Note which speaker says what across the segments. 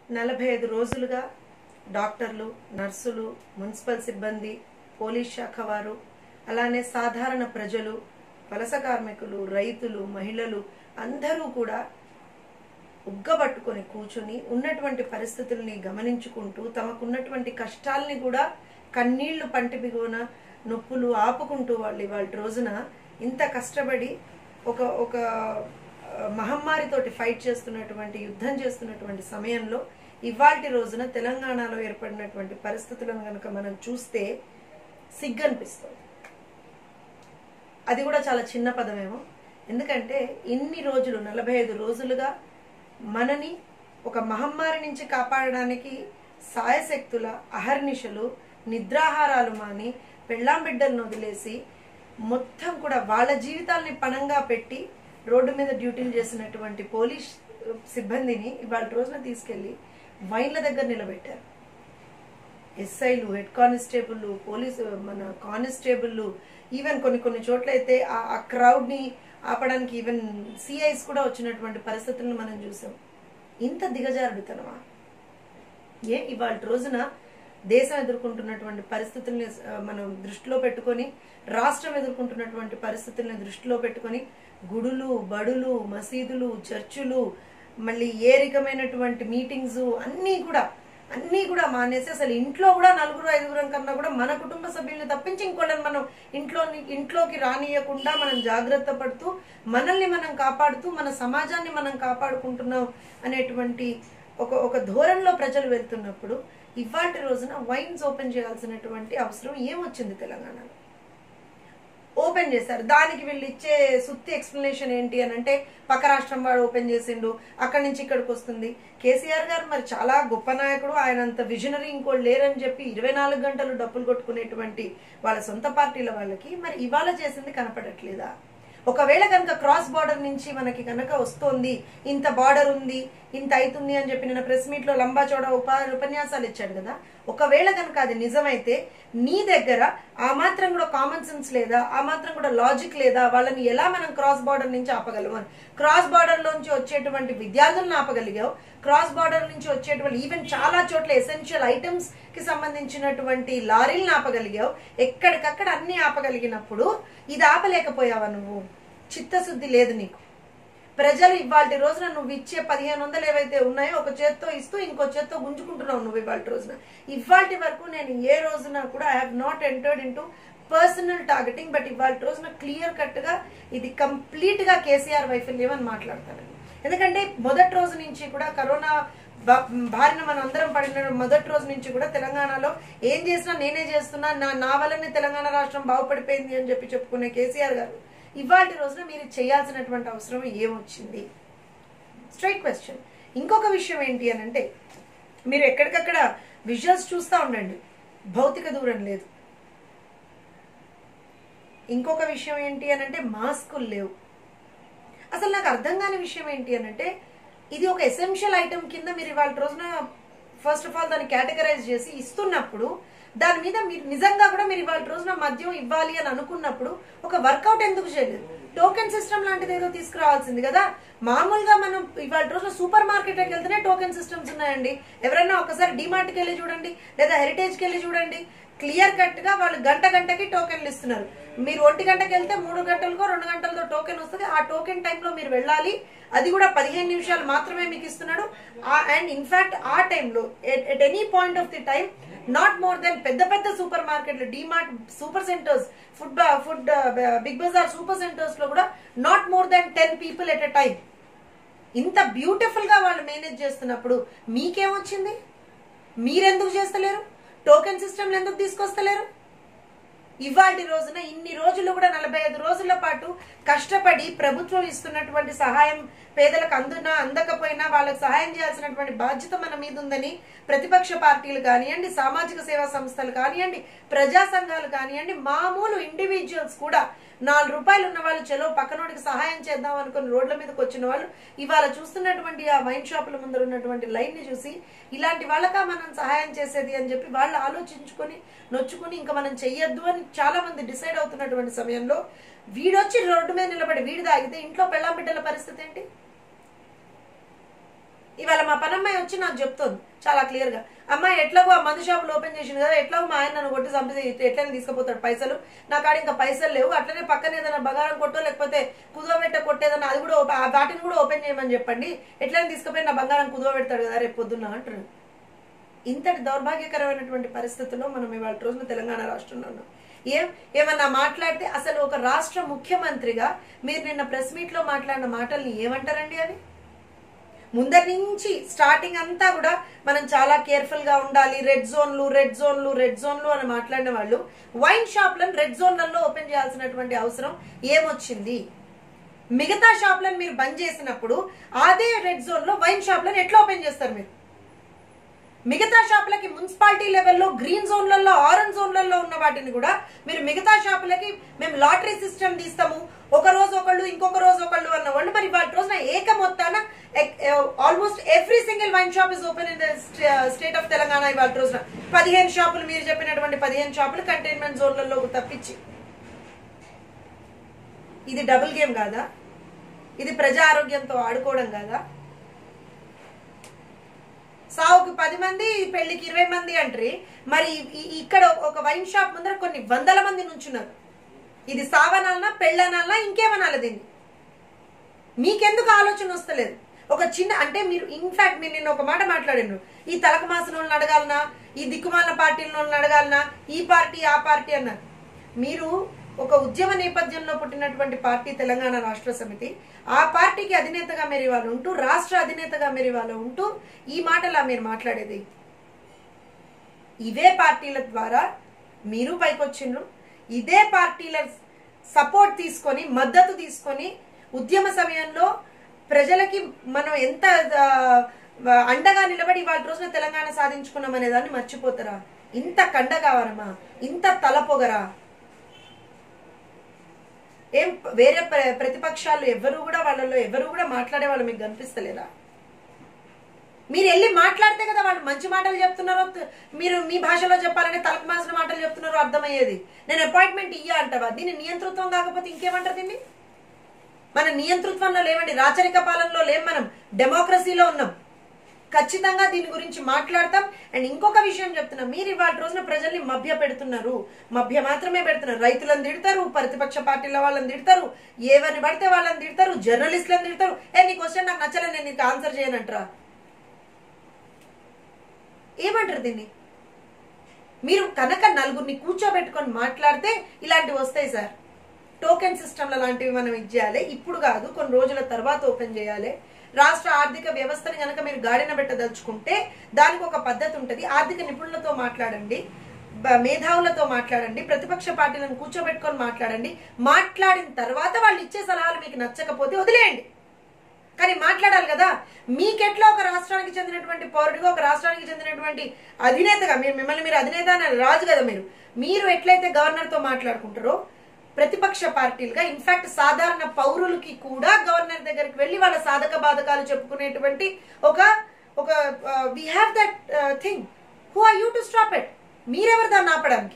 Speaker 1: నలభై ఐదు రోజులుగా డాక్టర్లు నర్సులు మున్సిపల్ సిబ్బంది పోలీస్ శాఖ వారు అలానే సాధారణ ప్రజలు వలస కార్మికులు రైతులు మహిళలు అందరూ కూడా ఉగ్గబట్టుకొని కూర్చుని ఉన్నటువంటి పరిస్థితుల్ని గమనించుకుంటూ తమకున్నటువంటి కష్టాల్ని కూడా కన్నీళ్లు పంటి బిగువన నొప్పులు ఆపుకుంటూ వాళ్ళు ఇవాళ రోజున ఇంత కష్టపడి ఒక ఒక ఆ, మహమ్మారితోటి ఫైట్ చేస్తున్నటువంటి యుద్ధం చేస్తున్నటువంటి సమయంలో ఇవాల్టి రోజున తెలంగాణలో ఏర్పడినటువంటి పరిస్థితులను కనుక మనం చూస్తే సిగ్గనిపిస్తుంది అది కూడా చాలా చిన్న పదమేమో ఎందుకంటే ఇన్ని రోజులు నలభై ఐదు రోజులుగా మనని ఒక మహమ్మారి నుంచి కాపాడడానికి సాయశక్తుల అహర్నిశలు నిద్రాహారాలు మాని పెళ్ళాం బిడ్డలను వదిలేసి మొత్తం కూడా వాళ్ళ జీవితాల్ని పణంగా పెట్టి రోడ్డు మీద డ్యూటీలు చేసినటువంటి పోలీస్ సిబ్బందిని ఇవాళ రోజున తీసుకెళ్లి వైన్ల దగ్గర నిలబెట్టారు ఎస్ఐలు హెడ్ కానిస్టేబుల్ పోలీసు మన కానిస్టేబుల్ ఈవెన్ కొన్ని కొన్ని చోట్ల అయితే ఆ- ఆ క్రౌడ్ ని ఆపడానికి ఈవెన్ సిఐస్ కూడా వచ్చినటువంటి పరిస్థితులను మనం చూసాం ఇంత దిగజారుడుతనమా ఏ ఇవాళ రోజున దేశం ఎదుర్కొంటున్నటువంటి పరిస్థితుల్ని ఆ, మనం దృష్టిలో పెట్టుకొని రాష్ట్రం ఎదుర్కొంటున్నటువంటి పరిస్థితుల్ని దృష్టిలో పెట్టుకొని గుడులు బడులు మసీదులు చర్చులు మళ్ళీ ఏ రకమైనటువంటి మీటింగ్స్ అన్నీ కూడా అన్నీ కూడా మానేసి అసలు ఇంట్లో కూడా నలుగురు ఐదుగురం కన్నా కూడా మన కుటుంబ సభ్యుల్ని తప్పించి ఇంకోళ్ళని మనం ఇంట్లో ఇంట్లోకి రానియకుండా మనం జాగ్రత్త పడుతూ మనల్ని మనం కాపాడుతూ మన సమాజాన్ని మనం కాపాడుకుంటున్నాం అనేటువంటి ఒక ఒక ధోరణిలో ప్రజలు వెళ్తున్నప్పుడు ఇవాటి రోజున వైన్స్ ఓపెన్ చేయాల్సినటువంటి అవసరం ఏమొచ్చింది తెలంగాణలో ఓపెన్ చేశారు దానికి వీళ్ళు ఇచ్చే సుత్తి ఎక్స్ప్లెనేషన్ ఏంటి అని అంటే పక్క రాష్ట్రం వాడు ఓపెన్ చేసిండు అక్కడి నుంచి ఇక్కడికి వస్తుంది కేసీఆర్ గారు మరి చాలా గొప్ప నాయకుడు ఆయన అంత విజనరీ ఇంకోటి లేరని చెప్పి ఇరవై నాలుగు గంటలు డబ్బులు కొట్టుకునేటువంటి వాళ్ళ సొంత పార్టీల వాళ్ళకి మరి ఇవాళ చేసింది కనపడట్లేదా ఒకవేళ కనుక క్రాస్ బార్డర్ నుంచి మనకి కనుక వస్తోంది ఇంత బార్డర్ ఉంది ఇంత అవుతుంది అని చెప్పి నిన్న ప్రెస్ మీట్ లో లంబా చౌడ ఉప ఉపన్యాసాలు ఇచ్చాడు కదా ఒకవేళ కనుక అది నిజమైతే నీ దగ్గర ఆ మాత్రం కూడా కామన్ సెన్స్ లేదా ఆ మాత్రం కూడా లాజిక్ లేదా వాళ్ళని ఎలా మనం క్రాస్ బార్డర్ నుంచి ఆపగలము అని క్రాస్ బార్డర్ లోంచి వచ్చేటువంటి విద్యార్థులను ఆపగలిగావు క్రాస్ బార్డర్ నుంచి వచ్చేటువంటి ఈవెన్ చాలా చోట్ల ఎసెన్షియల్ ఐటమ్స్ కి సంబంధించినటువంటి లారీలను ఆపగలిగావు ఎక్కడికక్కడ అన్ని ఆపగలిగినప్పుడు ఇది ఆపలేకపోయావా నువ్వు చిత్తశుద్ధి లేదు నీకు ప్రజలు ఇవాళ రోజున నువ్వు ఇచ్చే పదిహేను వందలు ఏవైతే ఉన్నాయో ఒక చేత్తో ఇస్తూ ఇంకో చేత్తో గుంజుకుంటున్నావు నువ్వు ఇవాళ రోజున ఇవాళ వరకు నేను ఏ రోజున కూడా I have not entered into personal targeting but ఇవాళ రోజున క్లియర్ కట్ గా ఇది కంప్లీట్ గా కేసీఆర్ వైఫల్యం అని మాట్లాడతాను ఎందుకంటే మొదటి రోజు నుంచి కూడా కరోనా బా- బారిన మనం అందరం పడిన మొదటి రోజు నుంచి కూడా తెలంగాణలో ఏం చేసినా నేనే చేస్తున్నా నా నా వల్లనే తెలంగాణ రాష్ట్రం బాగుపడిపోయింది అని చెప్పి చెప్పుకునే కేసీఆర్ గారు ఇవాళ రోజున మీరు చేయాల్సినటువంటి అవసరం ఏమొచ్చింది స్ట్రైట్ క్వశ్చన్ ఇంకొక విషయం ఏంటి అని అంటే మీరు ఎక్కడికక్కడ విజువల్స్ చూస్తూ ఉండండి భౌతిక దూరం లేదు ఇంకొక విషయం ఏంటి అని అంటే మాస్కులు లేవు అసలు నాకు అర్థం కాని విషయం ఏంటి అని అంటే ఇది ఒక ఎసెన్షియల్ ఐటమ్ కింద మీరు ఇవాళ రోజున ఫస్ట్ ఆఫ్ ఆల్ దాన్ని కేటగరైజ్ చేసి ఇస్తున్నప్పుడు దాని మీద మీరు నిజంగా కూడా మీరు ఇవాళ రోజున మద్యం ఇవ్వాలి అని అనుకున్నప్పుడు ఒక వర్కౌట్ ఎందుకు చేయలేదు టోకెన్ సిస్టమ్ లాంటిది ఏదో తీసుకురావాల్సింది కదా మామూలుగా మనం ఇవాళ రోజున సూపర్ మార్కెట్కి వెళ్తేనే టోకెన్ సిస్టమ్స్ ఉన్నాయండి ఎవరైనా ఒకసారి డిమార్ట్కి వెళ్ళి చూడండి లేదా హెరిటేజ్కి వెళ్ళి చూడండి క్లియర్ కట్ గా వాళ్ళు గంట గంటకి టోకెన్లు ఇస్తున్నారు మీరు ఒంటి గంటకి వెళ్తే మూడు గంటలకో రెండు గంటలతో టోకెన్ వస్తుంది ఆ టోకెన్ టైంలో మీరు వెళ్ళాలి అది కూడా పదిహేను నిమిషాలు మాత్రమే మీకు ఇస్తున్నాడు అండ్ ఇన్ఫాక్ట్ ఆ టైంలో at any point of the time not more than పెద్ద పెద్ద సూపర్ మార్కెట్లు DMart super centres food food Big Bazaar super centres లో కూడా not more than ten people at a time ఇంత బ్యూటిఫుల్ గా వాళ్ళు మేనేజ్ చేస్తున్నప్పుడు మీకేమొచ్చింది మీరెందుకు చేస్తలేరు టోకెన్ సిస్టమ్ ఎందుకు తీసుకొస్తలేరు ఇవాటి రోజున ఇన్ని రోజులు కూడా నలభై ఐదు రోజుల పాటు కష్టపడి ప్రభుత్వం ఇస్తున్నటువంటి సహాయం పేదలకు అందునా అందకపోయినా వాళ్ళకి సహాయం చేయాల్సినటువంటి బాధ్యత మన మీద ఉందని ప్రతిపక్ష పార్టీలు కానివ్వండి సామాజిక సేవా సంస్థలు కానివ్వండి ప్రజా సంఘాలు కానివ్వండి మామూలు ఇండివిజువల్స్ కూడా నాలుగు రూపాయలు ఉన్న వాళ్ళు చెలో పక్కనోడికి సహాయం చేద్దాం అనుకుని రోడ్ల మీదకి వచ్చిన వాళ్ళు ఇవాళ చూస్తున్నటువంటి ఆ వైన్ షాపుల ముందర ఉన్నటువంటి లైన్ ని చూసి ఇలాంటి వాళ్ళకా మనం సహాయం చేసేది అని చెప్పి వాళ్ళు ఆలోచించుకొని నొచ్చుకుని ఇంకా మనం చెయ్యొద్దు అని చాలా మంది డిసైడ్ అవుతున్నటువంటి సమయంలో వీడొచ్చి రోడ్డు మీద నిలబడి వీడి తాగితే ఇంట్లో పెళ్ళాం బిడ్డల పరిస్థితి ఏంటి ఇవాళ మా పనమ్మాయి వచ్చి నాకు చెప్తోంది చాలా క్లియర్ గా అమ్మాయి ఎట్లాగో ఆ మందు షాపులు ఓపెన్ చేసింది కదా ఎట్లాగో మా ఆయన నన్ను కొట్టి చంపితే ఎట్లనే తీసుకుపోతాడు పైసలు నా కాడ ఇంకా పైసలు లేవు అట్లనే పక్కన ఏదైనా బగారం కొట్టో లేకపోతే కుదవబెట్ట కొట్టేదన్నా అది కూడా ఓపె- ఆ వాటిని కూడా ఓపెన్ చేయమని చెప్పండి ఎట్లనే తీసుకుపోయి నా బంగారం కుదవ పెడతాడు కదా రేపు పొద్దున్న అంటున్నాడు ఇంతటి దౌర్భాగ్యకరమైనటువంటి పరిస్థితుల్లో మనం ఇవాళ రోజున తెలంగాణ రాష్ట్రంలో ఉన్నాం ఏం ఏమన్నా మాట్లాడితే అసలు ఒక రాష్ట్ర ముఖ్యమంత్రిగా మీరు నిన్న ప్రెస్ మీట్ లో మాట్లాడిన మాటల్ని ఏమంటారండి అవి ముందరి నుంచి స్టార్టింగ్ అంతా కూడా మనం చాలా కేర్ఫుల్ గా ఉండాలి రెడ్ జోన్లు రెడ్ జోన్లు రెడ్ జోన్లు అని మాట్లాడిన వాళ్ళు వైన్ షాప్లను రెడ్ జోన్లలో ఓపెన్ చేయాల్సినటువంటి అవసరం ఏమొచ్చింది మిగతా షాప్లను మీరు బంద్ చేసినప్పుడు అదే రెడ్ జోన్ లో వైన్ షాప్లను ఎట్లా ఓపెన్ చేస్తారు మీరు మిగతా షాపులకి మున్సిపాలిటీ లెవెల్లో గ్రీన్ జోన్లలో ఆరెంజ్ జోన్లలో ఉన్న వాటిని కూడా మీరు మిగతా షాపులకి మేము లాటరీ సిస్టమ్ తీస్తాము ఒక రోజు ఒకళ్ళు ఇంకొక రోజు ఒకళ్ళు అన్న వాళ్ళు మరి వాటి రోజున ఏక మొత్తాన almost every single wine shop is open in the state of Telangana ఇవాళ రోజున పదిహేను షాపులు మీరు చెప్పినటువంటి పదిహేను షాపులు కంటైన్మెంట్ జోన్లలో తప్పించి ఇది డబుల్ గేమ్ కాదా ఇది ప్రజా ఆరోగ్యంతో ఆడుకోవడం కాదా సావుకి పది మంది పెళ్లికి ఇరవై మంది అంటారు మరి ఈ- ఇక్కడ ఒక వైన్ షాప్ ముందర కొన్ని వందల మంది నుంచున్నారు ఇది సావనాలనా పెళ్ళనాలనా ఇంకేమనాలి దీన్ని మీకెందుకు ఆలోచన వస్తలేదు ఒక చిన్న అంటే మీరు ఇన్ఫాక్ట్ మీరు నిన్న ఒక మాట మాట్లాడిండ్రు ఈ తలకు మాసిన వాళ్ళని అడగాలనా ఈ దిక్కుమాలిన పార్టీల వాళ్ళని అడగాలనా ఈ పార్టీ ఆ పార్టీ అన్నారు మీరు ఒక ఉద్యమ నేపథ్యంలో పుట్టినటువంటి పార్టీ తెలంగాణ రాష్ట్ర సమితి ఆ పార్టీకి అధినేతగా మీరు ఇవాళ ఉంటూ రాష్ట్ర అధినేతగా మీరు ఇవాళ ఉంటూ ఈ మాటలా మీరు మాట్లాడేది ఇవే పార్టీల ద్వారా మీరు పైకొచ్చిండ్రు ఇదే పార్టీల సపోర్ట్ తీసుకొని మద్దతు తీసుకొని ఉద్యమ సమయంలో ప్రజలకి మనం ఎంత ఆ, అండగా నిలబడి వాళ్ళ రోజున తెలంగాణ సాధించుకున్నాం అనే దాన్ని మర్చిపోతారా ఇంత కండగావరమా ఇంత తలపొగరా ఏం వేరే ప్ర- ప్రతిపక్షాలు ఎవరు కూడా వాళ్ళలో ఎవరు కూడా మాట్లాడే వాళ్ళు మీకు కనిపిస్తలేరా మీరు వెళ్ళి మాట్లాడితే కదా వాళ్ళు మంచి మాటలు చెప్తున్నారో త- మీరు మీ భాషలో చెప్పాలని తలకు మాసిన మాటలు చెప్తున్నారో అర్థమయ్యేది నేను అపాయింట్మెంట్ ఇయ్యా అంటావా దీని నియంతృత్వం కాకపోతే ఇంకేమంటారు దీన్ని మన నియంతృత్వంలో లేవండి రాచరిక పాలనలో లేం మనం డెమోక్రసీలో ఉన్నాం ఖచ్చితంగా దీని గురించి మాట్లాడతాం అండ్ ఇంకొక విషయం చెప్తున్నా మీరు ఇవాళ రోజున ప్రజల్ని మభ్య పెడుతున్నారు మభ్య మాత్రమే పెడుతున్నారు రైతులను తిడతారు ప్రతిపక్ష పార్టీల వాళ్ళని తిడతారు ఏవని పడితే వాళ్ళని తిడతారు జర్నలిస్టులను తిడతారు ఏ నీ క్వశ్చన్ నాకు నచ్చలేదు నేను నీకు ఆన్సర్ చేయనంటారా ఏమంటారు దీన్ని మీరు కనుక నలుగురిని కూర్చోబెట్టుకొని మాట్లాడితే ఇలాంటివి వస్తాయి సార్ టోకెన్ సిస్టమ్ల లాంటివి మనం ఇచ్చేయాలి ఇప్పుడు కాదు కొన్ని రోజుల తర్వాత ఓపెన్ చేయాలి రాష్ట్ర ఆర్థిక వ్యవస్థని కనుక మీరు గాడిన పెట్టదలుచుకుంటే దానికి ఒక పద్ధతి ఉంటుంది ఆర్థిక నిపుణులతో మాట్లాడండి బ- మేధావులతో మాట్లాడండి ప్రతిపక్ష పార్టీలను కూర్చోబెట్టుకొని మాట్లాడండి మాట్లాడిన తర్వాత వాళ్ళు ఇచ్చే సలహాలు మీకు నచ్చకపోతే వదిలేయండి కానీ మాట్లాడాలి కదా మీకెట్లా ఒక రాష్ట్రానికి చెందినటువంటి పౌరుడిగా ఒక రాష్ట్రానికి చెందినటువంటి అధినేతగా మీరు మిమ్మల్ని మీరు అధినేత అని రాజు కదా మీరు మీరు ఎట్లయితే గవర్నర్ తో మాట్లాడుకుంటారో ప్రతిపక్ష పార్టీలుగా ఇన్ఫాక్ట్ సాధారణ పౌరులకి కూడా గవర్నర్ దగ్గరికి వెళ్ళి వాళ్ళ సాధక బాధకాలు చెప్పుకునేటువంటి ఒక ఒక we have that thing who are you to stop it మీరెవరు దాన్ని ఆపడానికి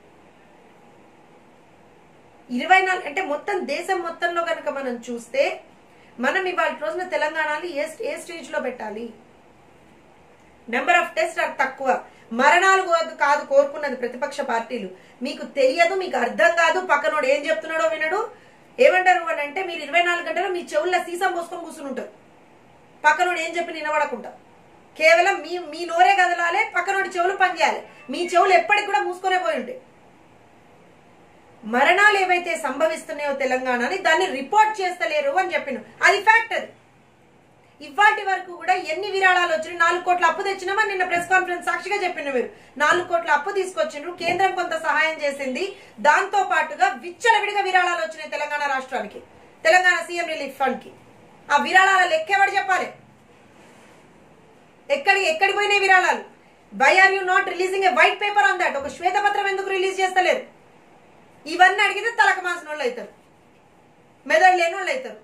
Speaker 1: ఇరవై నాలుగు అంటే మొత్తం దేశం మొత్తంలో కనుక మనం చూస్తే మనం ఇవాళ రోజున తెలంగాణని ఏ ఏ స్టేజ్ లో పెట్టాలి నెంబర్ ఆఫ్ టెస్ట్ తక్కువ మరణాలు కాదు- కాదు కోరుకున్నది ప్రతిపక్ష పార్టీలు మీకు తెలియదు మీకు అర్థం కాదు పక్కనోడు ఏం చెప్తున్నాడో వినడు ఏమంటారు అని అంటే మీరు ఇరవై నాలుగు గంటలు మీ చెవుల్లో సీసం పోసుకొని కూర్చుని ఉంటారు పక్కనోడు ఏం చెప్పి వినబడకుండా కేవలం మీ మీ నోరే కదలాలి పక్కనోడి చెవులు పనిచేయాలి మీ చెవులు ఎప్పటికి కూడా మూసుకొనే పోయి ఉంటాయి మరణాలు ఏవైతే సంభవిస్తున్నాయో తెలంగాణని దాన్ని రిపోర్ట్ చేస్తలేరు అని చెప్పిన అది ఫ్యాక్ట్ అది ఇవాటి వరకు కూడా ఎన్ని విరాళాలు వచ్చినాయి నాలుగు కోట్ల అప్పు తెచ్చినామని నిన్న ప్రెస్ కాన్ఫరెన్స్ సాక్షిగా చెప్పిన మీరు నాలుగు కోట్ల అప్పు తీసుకొచ్చిండ్రు కేంద్రం కొంత సహాయం చేసింది దాంతో పాటుగా విచ్చలవిడిగా విరాళాలు వచ్చినాయి తెలంగాణ రాష్ట్రానికి తెలంగాణ సీఎం రిలీఫ్ ఫండ్ కి ఆ విరాళాల లెక్క ఎవరు చెప్పాలి ఎక్కడి ఎక్కడి పోయినాయి విరాళాలు why are you not releasing a white paper on that ఒక శ్వేతపత్రం ఎందుకు రిలీజ్ చేస్తలేరు ఇవన్నీ అడిగితే తలక మాసిన వాళ్ళు అవుతారు మెదడు లేని వాళ్ళు అవుతారు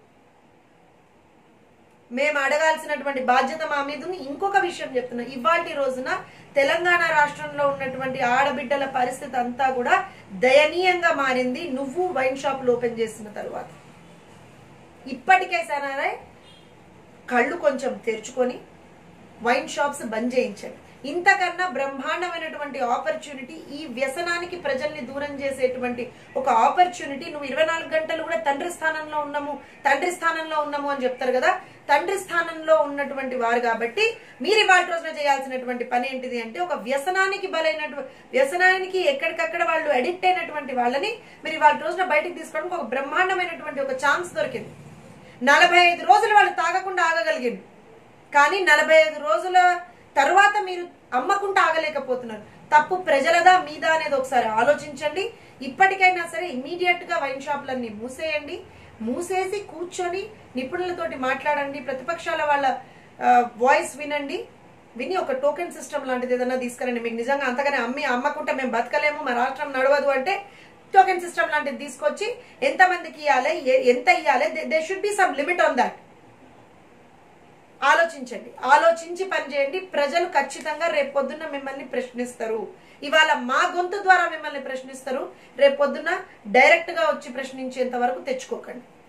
Speaker 1: మేము అడగాల్సినటువంటి బాధ్యత మా మీద ఉంది ఇంకొక విషయం చెప్తున్నా ఇవాటి రోజున తెలంగాణ రాష్ట్రంలో ఉన్నటువంటి ఆడబిడ్డల పరిస్థితి అంతా కూడా దయనీయంగా మారింది నువ్వు వైన్ షాపులు ఓపెన్ చేసిన తర్వాత ఇప్పటికే సనారాయ్ కళ్ళు కొంచెం తెరుచుకొని వైన్ షాప్స్ బంద్ చేయించండి ఇంతకన్నా బ్రహ్మాండమైనటువంటి ఆపర్చునిటీ ఈ వ్యసనానికి ప్రజల్ని దూరం చేసేటువంటి ఒక ఆపర్చునిటీ నువ్వు ఇరవై నాలుగు గంటలు కూడా తండ్రి స్థానంలో ఉన్నాము తండ్రి స్థానంలో ఉన్నాము అని చెప్తారు కదా తండ్రి స్థానంలో ఉన్నటువంటి వారు కాబట్టి మీరు ఇవాళ రోజున చేయాల్సినటువంటి పని ఏంటిది అంటే ఒక వ్యసనానికి బలైనటువంటి వ్యసనానికి ఎక్కడికక్కడ వాళ్ళు అడిక్ట్ అయినటువంటి వాళ్ళని మీరు ఇవాళ రోజున బయటకు తీసుకోవడానికి ఒక బ్రహ్మాండమైనటువంటి ఒక ఛాన్స్ దొరికింది నలభై ఐదు రోజులు వాళ్ళు తాగకుండా ఆగగలిగిండు కానీ నలభై ఐదు రోజుల తర్వాత మీరు అమ్మకుండా ఆగలేకపోతున్నారు తప్పు ప్రజలదా మీదా అనేది ఒకసారి ఆలోచించండి ఇప్పటికైనా సరే ఇమీడియట్ గా వైన్ షాపులన్నీ మూసేయండి మూసేసి కూర్చొని నిపుణులతోటి మాట్లాడండి ప్రతిపక్షాల వాళ్ళ వాయిస్ వినండి విని ఒక టోకెన్ సిస్టమ్ లాంటిది ఏదైనా తీసుకురండి మీకు నిజంగా అంతగానే అమ్మి అమ్మకుంటే మేము బతకలేము మా రాష్ట్రం నడవదు అంటే టోకెన్ సిస్టమ్ లాంటిది తీసుకొచ్చి ఎంత మందికి ఇవ్వాలి ఏ- ఎంత ఇవ్వాలి they should be some limit on that ఆలోచించండి ఆలోచించి పనిచేయండి ప్రజలు ఖచ్చితంగా రేపు పొద్దున్న మిమ్మల్ని ప్రశ్నిస్తారు ఇవాళ మా గొంతు ద్వారా మిమ్మల్ని ప్రశ్నిస్తారు రేపు పొద్దున్న డైరెక్ట్ గా వచ్చి ప్రశ్నించేంత వరకు తెచ్చుకోకండి